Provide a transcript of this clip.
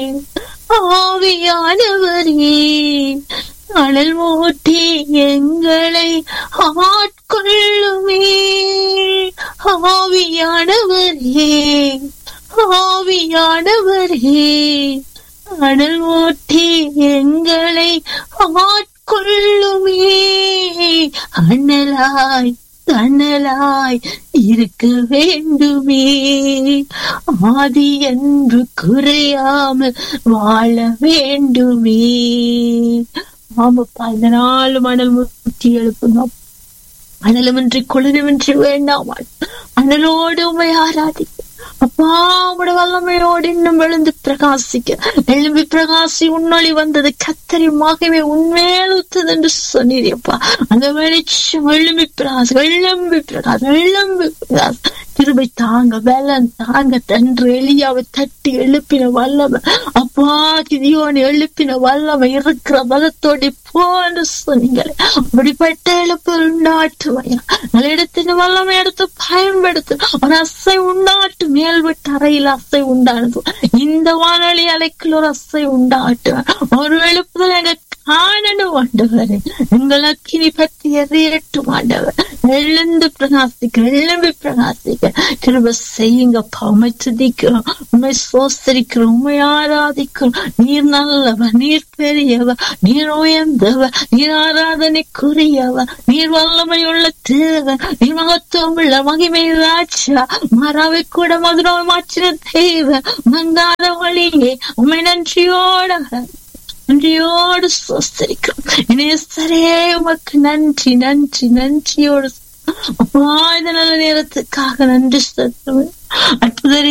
ஆவியானவரே அனல் மூட்டி எங்களை ஆட்கொள்ளுமே ஆவியானவரே ஆவியானவரே அனல் மூட்டி எங்களை ஆட்கொள்ளுமே அண்ணலாய் தன்னலாய் இருக்க வேண்டுமே ஆதி என்று குறையாமல் வாழ வேண்டுமே ஆமாப்பா இந்த நாலு மணல் முத்தி எழுப்புங்க மணலுமின்றி குளிருமின்றி வேண்டாம் மணலோடு உமை ஆராதிக்க அப்பா உடைய வல்லமையோடு இன்னும் எழுந்து பிரகாசிக்க எழும்பி பிரகாசி உன்னொளி வந்தது கத்தரி மகிமை உண்மையில் உத்தது என்று சொன்னீரப்பா அந்த வெளிச்சம் எழும்பி பிரகாசம் எழும்பி பிரகாசம் எழும்பி பிரகாசம் கிருபை தாங்க பலன் தாங்க தன்று எளியாவை தட்டி எழுப்பின வல்லமை அப்பா கிதியோன் எழுப்பின வல்லமை இருக்கிற பலத்தோடு போன்னு சொன்னீங்களே அப்படிப்பட்ட எழுப்பு உண்டாட்டுமையா நல்ல இடத்தின் வல்லமை எடுத்து பயன்படுத்து ஒரு அசை உண்டாட்டு மேல் விட்டு அறையில் அசை உண்டானது இந்த வானொலி அலைக்குள் ஒரு அசை உண்டாட்டு ஒரு எழுப்புதல் எங்க காணணும் ஆண்டவர் எங்களுக்கு இனி பற்றி எறியட்டும் ஆண்டவர் எழுந்து பிரகாசிக்க எழும்பி பிரகாசிக்க திரும்ப செய்யுங்கப்பா உண்மை துதிக்கிறோம் உண்மை சோசரிக்கிறோம் உண்மை ஆராதிக்கிறோம் நீர் நல்லவர் நீர் பெரியவர் நீர் உயர்ந்தவர் நீர் ஆராதனைக்குரியவர் நீர் வல்லமையுள்ள தேவன் நீர் மகத்துவம் உள்ள மகிமை ராஜா மறாவை கூட மதுரம் மாற்றின தேவன் மங்காத வழியே உண்மை நன்றியோட நன்றியோடு சோஸ்தரிக்கிறோம் இனேசரே உமக்கு நன்றி நன்றி நன்றியோடு அப்பா இந்த நல்ல நேரத்துக்காக நன்றி சொல்லுவேன் அற்புதரே